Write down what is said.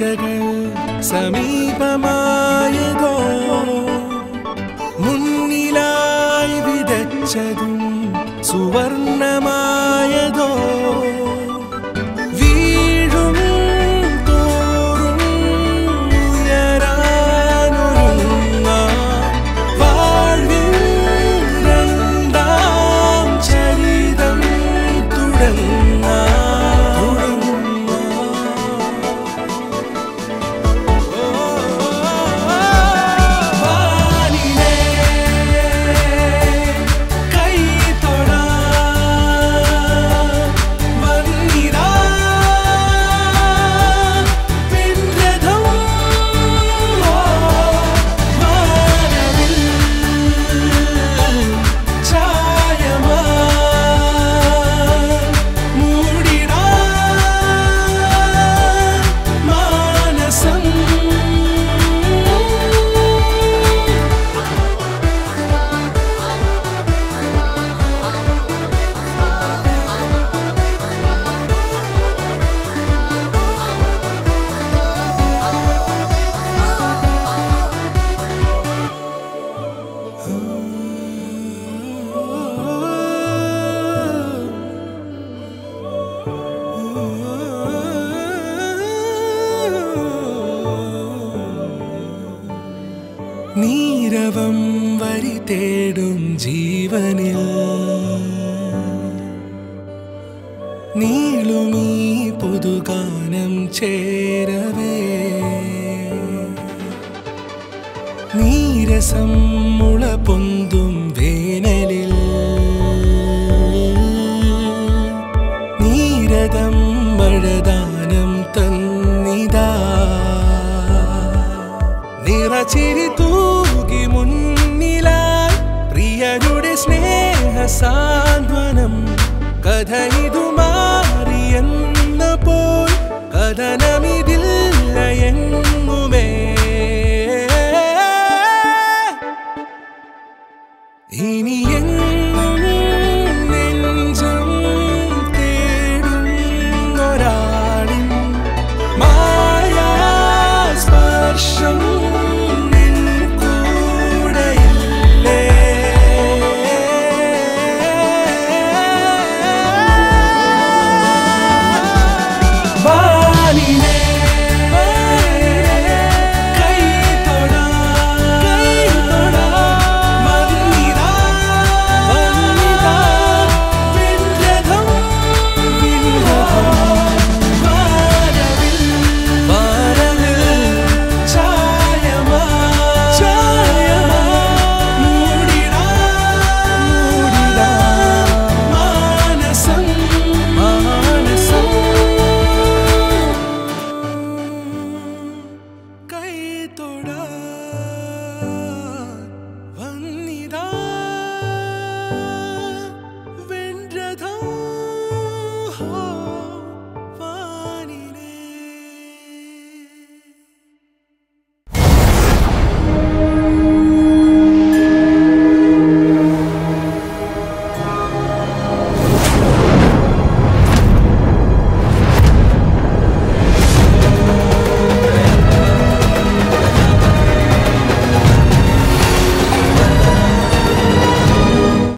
പ്രതീക്ഷകൾ സമീപമായതോ മുന്നിലായി വിതച്ചതും സുവർണമായതോ വീഴും തോറും ഉയരാനൊരുങ്ങാം. വാഴ്വിൻ രണ്ടാം ചരിതം തുടങ്ങാം. വാനിലേ കൈ തൊടാൻ വന്നിതാ പിൻരഥം വാനവിൽ ഛായമാൻ മൂടിടാൻ മാനസം നീരവം വരി തേടും ജീവനിൽ നീളുമീ പുതുഗാനം ചേരവേ നീരസം മുള പൊന്തും വേനലിൽ നീരതം മഴദാനം തന്നിതാ നിറച്ചിരി തൂകി മുന്നിലായി പ്രിയരുടെ സ്നേഹ സാന്ത്വനം കഥ ഇതു മാറിയെന്ന പോൽ കഥനമി